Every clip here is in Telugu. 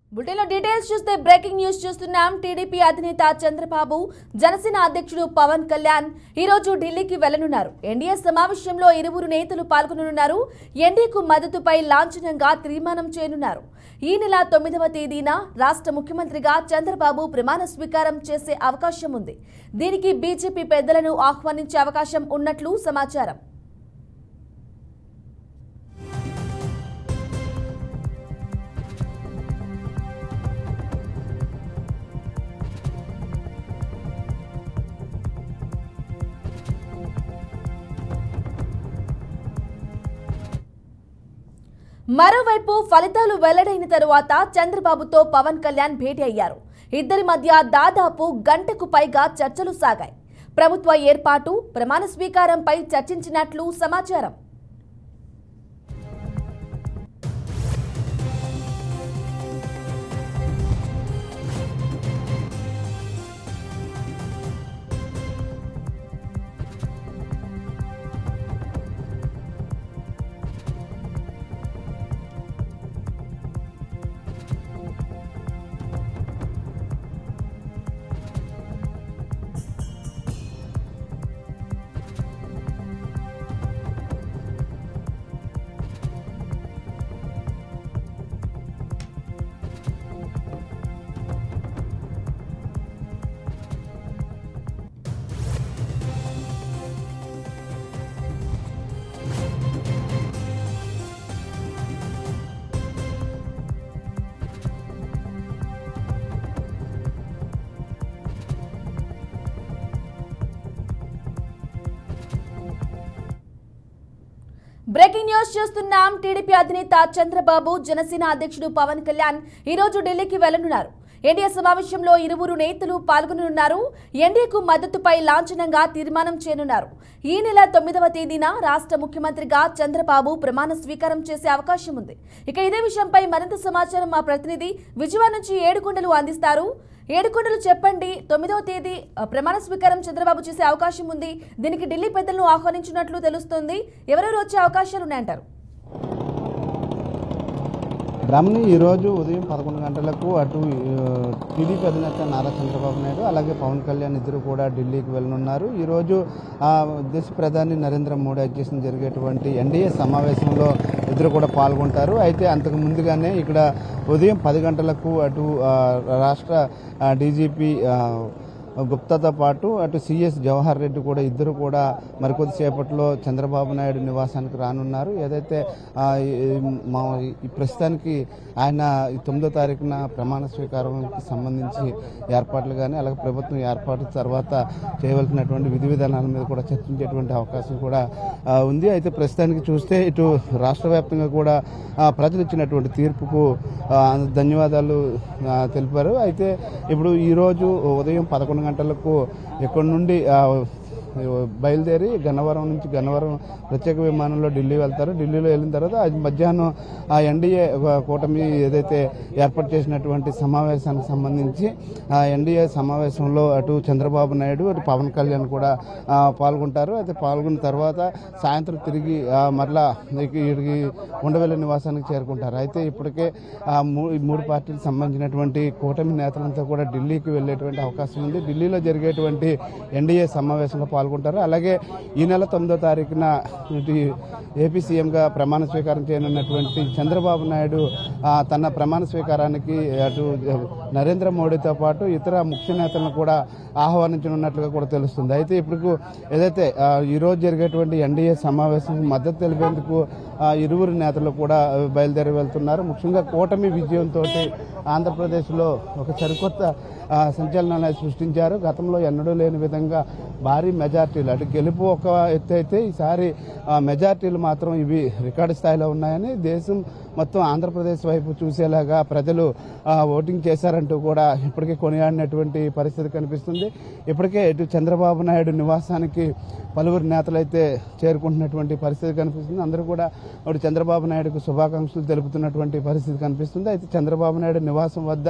బులెటిన్లో డీటెయిల్స్ చూస్తే బ్రేకింగ్ న్యూస్ చూస్తున్నాం టీడీపీ అధినేత చంద్రబాబు జనసేన అధ్యక్షుడు పవన్ కళ్యాణ్ ఈ రోజు ఢిల్లీకి వెళ్లనున్నారు ఎన్డీఏ సమావేశంలో ఇరువురు నేతలు పాల్గొననున్నారు ఎన్డీఏకు మద్దతుపై లాంఛనంగా తీర్మానం చేయనున్నారు ఈ నెల తొమ్మిదవ తేదీన రాష్ట్ర ముఖ్యమంత్రిగా చంద్రబాబు ప్రమాణ స్వీకారం చేసే అవకాశం ఉంది దీనికి బీజేపీ పెద్దలను ఆహ్వానించే అవకాశం ఉన్నట్లు సమాచారం మరోవైపు ఫలితాలు వెల్లడైన తరువాత చంద్రబాబుతో పవన్ కళ్యాణ్ భేటీ అయ్యారు ఇద్దరి మధ్య దాదాపు గంటకు పైగా చర్చలు సాగాయి ప్రభుత్వ ఏర్పాటు ప్రమాణ స్వీకారంపై చర్చించినట్లు సమాచారం బ్రేకింగ్ న్యూస్ చూస్తున్నాం టీడీపీ అధినేత చంద్రబాబు జనసేన అధ్యక్షుడు పవన్ కళ్యాణ్ ఈ రోజు ఢిల్లీకి వెళ్లనున్నారు ఎన్డీఏ సమావేశంలో ఇరువురు నేతలు పాల్గొననున్నారు ఎన్డీఏకు మద్దతుపై లాంఛనంగా తీర్మానం చేయనున్నారు ఈ నెల తొమ్మిదవ తేదీన రాష్ట్ర ముఖ్యమంత్రిగా చంద్రబాబు ప్రమాణ స్వీకారం చేసే అవకాశం ఉంది ఇక ఇదే విషయంపై మరింత సమాచారం మా ప్రతినిధి విజయవాడ నుంచి ఏడుకొండలు అందిస్తారు ఏడుకొండలు చెప్పండి తొమ్మిదవ తేదీ ఆ, ప్రమాణ స్వీకారం చంద్రబాబు చేసే అవకాశం ఉంది దీనికి ఢిల్లీ పెద్దలను ఆహ్వానించినట్లు తెలుస్తోంది ఎవరెవరు వచ్చే అవకాశాలు ఉన్నాయంటారు బ్రాహ్మణి ఈరోజు ఉదయం పదకొండు గంటలకు అటు ఆ, టీడీపీ అధినేత నారా చంద్రబాబు నాయుడు అలాగే పవన్ కళ్యాణ్ ఇద్దరు కూడా ఢిల్లీకి వెళ్ళనున్నారు ఈరోజు ఆ, దేశ ప్రధాని నరేంద్ర మోడీ అధ్యక్షతన జరిగేటువంటి ఎన్డీఏ సమావేశంలో ఇద్దరు కూడా పాల్గొంటారు అయితే అంతకు ముందుగానే ఇక్కడ ఉదయం పది గంటలకు అటు ఆ, రాష్ట్ర డీజీపీ గుప్తాతో పాటు అటు సిఎస్ జవహర్ రెడ్డి కూడా ఇద్దరు కూడా మరికొద్దిసేపట్లో చంద్రబాబు నాయుడు నివాసానికి రానున్నారు ఏదైతే ఆ, ఈ- మా ఈ ప్రస్తుతానికి ఆయన ఈ తొమ్మిదో తారీఖున ప్రమాణ స్వీకారంకి సంబంధించి ఏర్పాట్లు కానీ అలాగే ప్రభుత్వం ఏర్పాటు తర్వాత చేయవలసినటువంటి విధి విధానాల మీద కూడా చర్చించేటువంటి అవకాశం కూడా ఆ, ఉంది అయితే ప్రస్తుతానికి చూస్తే ఇటు రాష్ట్ర వ్యాప్తంగా కూడా ఆ, ప్రజలు ఇచ్చినటువంటి తీర్పుకు ఆ, ధన్యవాదాలు ఆ, తెలిపారు అయితే ఇప్పుడు ఈరోజు ఉదయం పదకొండు గంటలకు ఇక్కడ నుండి ఆ, బయలుదేరి గన్నవరం నుంచి గన్నవరం ప్రత్యేక విమానంలో ఢిల్లీ వెళ్తారు ఢిల్లీలో వెళ్ళిన తర్వాత అది మధ్యాహ్నం ఆ ఎన్డీఏ కూటమి ఏదైతే ఏర్పాటు చేసినటువంటి సమావేశానికి సంబంధించి ఆ ఎన్డీఏ సమావేశంలో అటు చంద్రబాబు నాయుడు అటు పవన్ కళ్యాణ్ కూడా ఆ, పాల్గొంటారు అయితే పాల్గొన్న తర్వాత సాయంత్రం తిరిగి ఆ, మరలా వీడికి ఉండవెల్లి నివాసానికి చేరుకుంటారు అయితే ఇప్పటికే ఆ మూ- ఈ మూడు పార్టీలకు సంబంధించినటువంటి కూటమి నేతలంతా కూడా ఢిల్లీకి వెళ్ళేటువంటి అవకాశం ఉంది ఢిల్లీలో జరిగేటువంటి ఎన్డీఏ సమావేశంలో పాల్గొంటారు అలాగే ఈ నెల తొమ్మిదో తారీఖున ఇటు ఏపీ సీఎంగా ప్రమాణ స్వీకారం చేయనున్నటువంటి చంద్రబాబు నాయుడు ఆ, తన ప్రమాణ స్వీకారానికి అటు నరేంద్ర మోడీతో పాటు ఇతర ముఖ్య నేతలను కూడా ఆహ్వానించనున్నట్లుగా కూడా తెలుస్తుంది అయితే ఇప్పుడు ఏదైతే ఆ, ఈ రోజు జరిగేటువంటి ఎన్డీఏ సమావేశం మద్దతు తెలిపేందుకు ఆ, ఇరువురు నేతలు కూడా ఆ, బయలుదేరి వెళ్తున్నారు ముఖ్యంగా కూటమి విజయంతో ఆంధ్రప్రదేశ్లో ఒక సరికొత్త ఆ, సంచలనాన్ని సృష్టించారు గతంలో ఎన్నడూ లేని విధంగా భారీ మెజార్టీలు అటు గెలుపు ఒక ఎత్తు అయితే ఈసారి ఆ, మెజార్టీలు మాత్రం ఇవి రికార్డు స్థాయిలో ఉన్నాయని దేశం మొత్తం ఆంధ్రప్రదేశ్ వైపు చూసేలాగా ప్రజలు ఆ, ఓటింగ్ చేశారంటూ కూడా ఇప్పటికే కొనియాడినటువంటి పరిస్థితి కనిపిస్తుంది ఇప్పటికే ఇటు చంద్రబాబు నాయుడు నివాసానికి పలువురు నేతలైతే చేరుకుంటున్నటువంటి పరిస్థితి కనిపిస్తుంది అందరూ కూడా ఇప్పుడు చంద్రబాబు నాయుడుకు శుభాకాంక్షలు తెలుపుతున్నటువంటి పరిస్థితి కనిపిస్తుంది అయితే చంద్రబాబు నాయుడు నివాసం వద్ద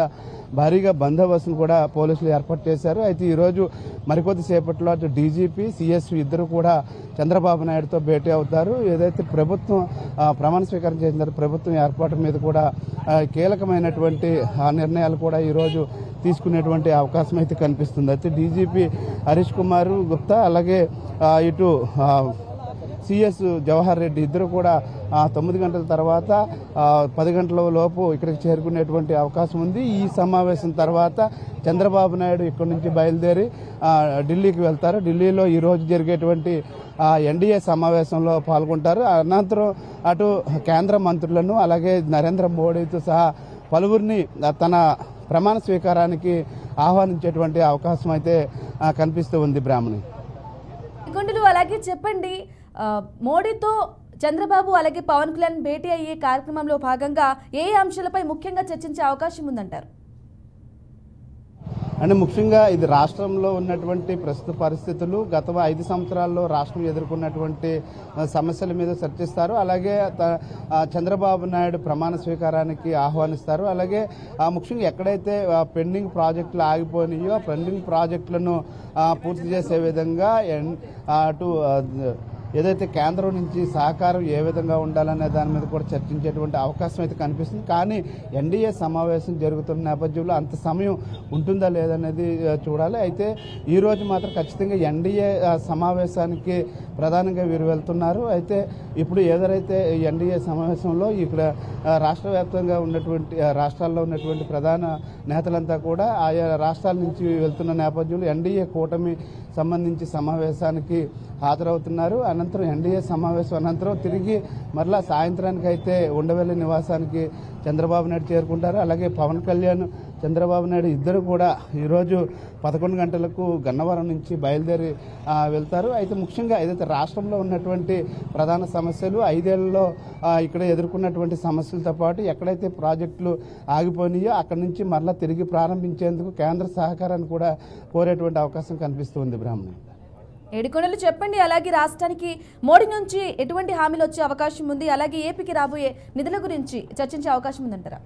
భారీగా బందోబస్తును కూడా పోలీసులు ఏర్పాటు చేశారు అయితే ఈరోజు మరికొద్ది సేపట్లో అటు డీజీపీ సిఎస్వి ఇద్దరు కూడా చంద్రబాబు నాయుడుతో భేటీ అవుతారు ఏదైతే ప్రభుత్వం ఆ, ప్రమాణ స్వీకారం చేసిన తర్వాత ప్రభుత్వం ఏర్పాటు మీద కూడా ఆ, కీలకమైనటువంటి ఆ నిర్ణయాలు కూడా ఈరోజు తీసుకునేటువంటి అవకాశం అయితే కనిపిస్తుంది అయితే డీజీపీ హరీష్ కుమార్ గుప్తా అలాగే ఆ, ఇటు ఆ, సిఎస్ జవహర్ రెడ్డి ఇద్దరు కూడా ఆ, తొమ్మిది గంటల తర్వాత ఆ, పది గంటల లోపు ఇక్కడికి చేరుకునేటువంటి అవకాశం ఉంది ఈ సమావేశం తర్వాత చంద్రబాబు నాయుడు ఇక్కడి నుంచి బయలుదేరి ఆ, ఢిల్లీకి వెళ్తారు ఢిల్లీలో ఈ రోజు జరిగేటువంటి ఆ, ఎన్డీఏ సమావేశంలో పాల్గొంటారు అనంతరం అటు కేంద్ర మంత్రులను అలాగే నరేంద్ర మోడీతో సహా పలువురిని ఆ, తన ప్రమాణ స్వీకారానికి ఆహ్వానించేటువంటి అవకాశం అయితే ఆ, కనిపిస్తూ ఉంది బ్రాహ్మణి గుండెలు అలాగే చెప్పండి ఆ, మోడీతో చంద్రబాబు అలాగే పవన్ కళ్యాణ్ భేటీ అయ్యే కార్యక్రమంలో భాగంగా ఏ ఏ అంశాలపై ముఖ్యంగా చర్చించే అవకాశం ఉందంటారు అంటే ముఖ్యంగా ఇది రాష్ట్రంలో ఉన్నటువంటి ప్రస్తుత పరిస్థితులు గత ఐదు సంవత్సరాల్లో రాష్ట్రం ఎదుర్కొన్నటువంటి ఆ, సమస్యల మీద చర్చిస్తారు అలాగే త- ఆ, చంద్రబాబు నాయుడు ప్రమాణ స్వీకారానికి ఆహ్వానిస్తారు అలాగే ఆ, ముఖ్యంగా ఎక్కడైతే ఆ, పెండింగ్ ప్రాజెక్టులు ఆగిపోయినాయో ఆ పెండింగ్ ప్రాజెక్టులను ఆ, పూర్తి చేసే విధంగా ఎన్- ఆ, అటు ఆ, ఏదైతే కేంద్రం నుంచి సహకారం ఏ విధంగా ఉండాలనే దాని మీద కూడా చర్చించేటువంటి అవకాశం అయితే కనిపిస్తుంది కానీ ఎన్డీఏ సమావేశం జరుగుతున్న నేపథ్యంలో అంత సమయం ఉంటుందా లేదనేది ఆ, చూడాలి అయితే ఈ రోజు మాత్రం ఖచ్చితంగా ఎన్డీఏ ఆ, సమావేశానికి ప్రధానంగా వీరు వెళ్తున్నారు అయితే ఇప్పుడు ఏదైతే ఎన్డీఏ సమావేశంలో ఇక్కడ ఆ, రాష్ట్ర వ్యాప్తంగా ఉన్నటువంటి ఆ, రాష్ట్రాల్లో ఉన్నటువంటి ప్రధాన నేతలంతా కూడా ఆయా రాష్ట్రాల నుంచి వెళ్తున్న నేపథ్యంలో ఎన్డీఏ కూటమి సంబంధించి సమావేశానికి హాజరవుతున్నారు అనంతరం ఎన్డీఏ సమావేశం అనంతరం తిరిగి మరలా సాయంత్రానికి అయితే ఉండవల్లి నివాసానికి చంద్రబాబు నాయుడు చేరుకుంటారు అలాగే పవన్ కళ్యాణ్ చంద్రబాబు నాయుడు ఇద్దరు కూడా ఈరోజు పదకొండు గంటలకు గన్నవరం నుంచి బయలుదేరి ఆ, వెళ్తారు అయితే ముఖ్యంగా ఏదైతే రాష్ట్రంలో ఉన్నటువంటి ప్రధాన సమస్యలు ఐదేళ్లలో ఆ, ఇక్కడ ఎదుర్కొన్నటువంటి సమస్యలతో పాటు ఎక్కడైతే ప్రాజెక్టులు ఆగిపోయినాయో అక్కడి నుంచి మరలా తిరిగి ప్రారంభించేందుకు కేంద్ర సహకారాన్ని కూడా కోరేటువంటి అవకాశం కనిపిస్తుంది బ్రాహ్మణి ఏడుకొండలు చెప్పండి అలాగే రాష్ట్రానికి మోడీ నుంచి ఎటువంటి హామీలు వచ్చే అవకాశం ఉంది అలాగే ఏపీకి రాబోయే నిధుల గురించి చర్చించే అవకాశం ఉందంటారా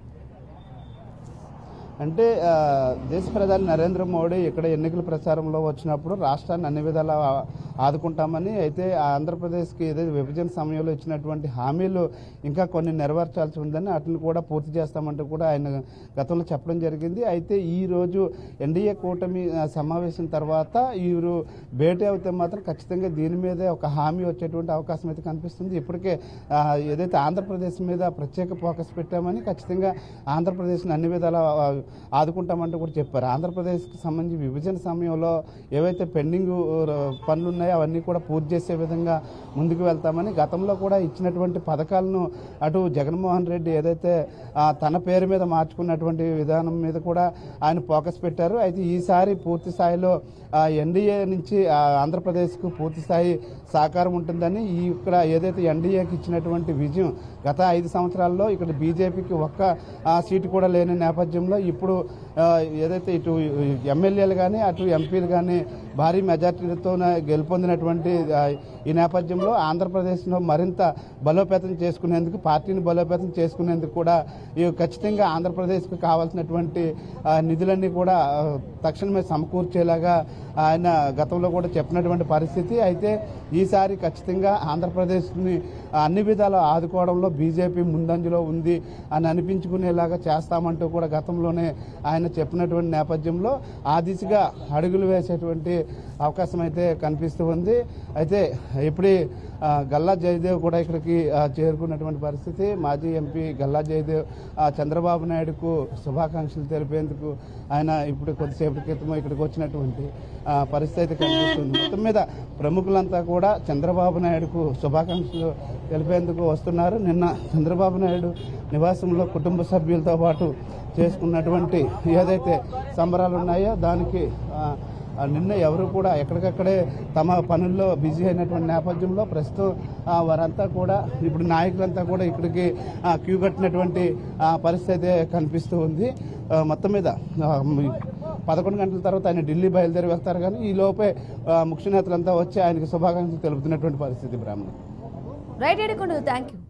అంటే ఆ, దేశ ప్రధాని నరేంద్ర మోడీ ఇక్కడ ఎన్నికల ప్రచారంలో వచ్చినప్పుడు రాష్ట్రాన్ని అన్ని విధాలా ఆ- ఆదుకుంటామని అయితే ఆ ఆంధ్రప్రదేశ్కి ఏదైతే విభజన సమయంలో ఇచ్చినటువంటి హామీలు ఇంకా కొన్ని నెరవేర్చాల్సి ఉందని వాటిని కూడా పూర్తి చేస్తామంటూ కూడా ఆయన గతంలో చెప్పడం జరిగింది అయితే ఈ రోజు ఎన్డీఏ కూటమి ఆ, సమావేశం తర్వాత వీరు భేటీ అవుతే మాత్రం ఖచ్చితంగా దీని మీదే ఒక హామీ వచ్చేటువంటి అవకాశం అయితే కనిపిస్తుంది ఇప్పటికే ఆ, ఏదైతే ఆంధ్రప్రదేశ్ మీద ప్రత్యేక ఫోకస్ పెట్టామని ఖచ్చితంగా ఆంధ్రప్రదేశ్ని అన్ని విధాలా ఆ, ఆదుకుంటామంటూ కూడా చెప్పారు ఆంధ్రప్రదేశ్కి సంబంధించి విభజన సమయంలో ఏవైతే పెండింగ్ పనులు ఉన్నాయో అవన్నీ కూడా పూర్తి చేసే విధంగా ముందుకు వెళ్తామని గతంలో కూడా ఇచ్చినటువంటి పథకాలను అటు జగన్మోహన్ రెడ్డి ఏదైతే ఆ, తన పేరు మీద మార్చుకున్నటువంటి విధానం మీద కూడా ఆయన ఫోకస్ పెట్టారు అయితే ఈసారి పూర్తి స్థాయిలో ఎన్డీఏ నుంచి ఆ, ఆంధ్రప్రదేశ్కు పూర్తి స్థాయి సహకారం ఉంటుందని ఈ ఇక్కడ ఏదైతే ఎన్డీఏకి ఇచ్చినటువంటి విజయం గత ఐదు సంవత్సరాల్లో ఇక్కడ బీజేపీకి ఒక్క ఆ, సీటు కూడా లేని నేపథ్యంలో ఇప్పుడు ఆ, ఏదైతే ఇటు ఎమ్మెల్యేలు కానీ అటు ఎంపీలు కానీ భారీ మెజార్టీలతో గెలుపొందినటువంటి ఆ, ఈ నేపథ్యంలో ఆంధ్రప్రదేశ్లో మరింత బలోపేతం చేసుకునేందుకు పార్టీని బలోపేతం చేసుకునేందుకు కూడా ఈ ఖచ్చితంగా ఆంధ్రప్రదేశ్కు కావాల్సినటువంటి ఆ, నిధులన్నీ కూడా ఆ, తక్షణమే సమకూర్చేలాగా ఆయన గతంలో కూడా చెప్పినటువంటి పరిస్థితి అయితే ఈసారి ఖచ్చితంగా ఆంధ్రప్రదేశ్ని అన్ని విధాలు ఆదుకోవడంలో బీజేపీ ముందంజలో ఉంది అని అనిపించుకునేలాగా చేస్తామంటూ కూడా గతంలోనే ఆయన చెప్పినటువంటి నేపథ్యంలో ఆ దిశగా అడుగులు వేసేటువంటి అవకాశం అయితే కనిపిస్తూ ఉంది అయితే ఇప్పుడు ఆ, గల్లా జయదేవ్ కూడా ఇక్కడికి ఆ, చేరుకున్నటువంటి పరిస్థితి మాజీ ఎంపీ గల్లా జయదేవ్ ఆ, చంద్రబాబు నాయుడుకు శుభాకాంక్షలు తెలిపేందుకు ఆయన ఇప్పుడు కొద్దిసేపటి క్రితం ఇక్కడికి వచ్చినటువంటి ఆ, పరిస్థితి అయితే కనిపిస్తుంది మొత్తం మీద ప్రముఖులంతా కూడా చంద్రబాబు నాయుడుకు శుభాకాంక్షలు తెలిపేందుకు వస్తున్నారు నిన్న చంద్రబాబు నాయుడు నివాసంలో కుటుంబ సభ్యులతో పాటు చేసుకున్నటువంటి ఏదైతే సంబరాలు ఉన్నాయో దానికి ఆ, ఆ, నిన్న ఎవరు కూడా ఎక్కడికక్కడే తమ పనుల్లో బిజీ అయినటువంటి నేపథ్యంలో ప్రస్తుతం ఆ, వారంతా కూడా ఇప్పుడు నాయకులంతా కూడా ఇక్కడికి ఆ, క్యూ కట్టినటువంటి ఆ, పరిస్థితి అయితే కనిపిస్తూ ఉంది ఆ, మొత్తం మీద ఆ, మ్, పదకొండు గంటల తర్వాత ఆయన ఢిల్లీ బయలుదేరి వెళ్తారు కానీ ఈ లోపే ఆ, ముఖ్య నేతలంతా వచ్చి ఆయనకి శుభాకాంక్షలు తెలుపుతున్నటువంటి పరిస్థితి Brahman right Edukondalu thank you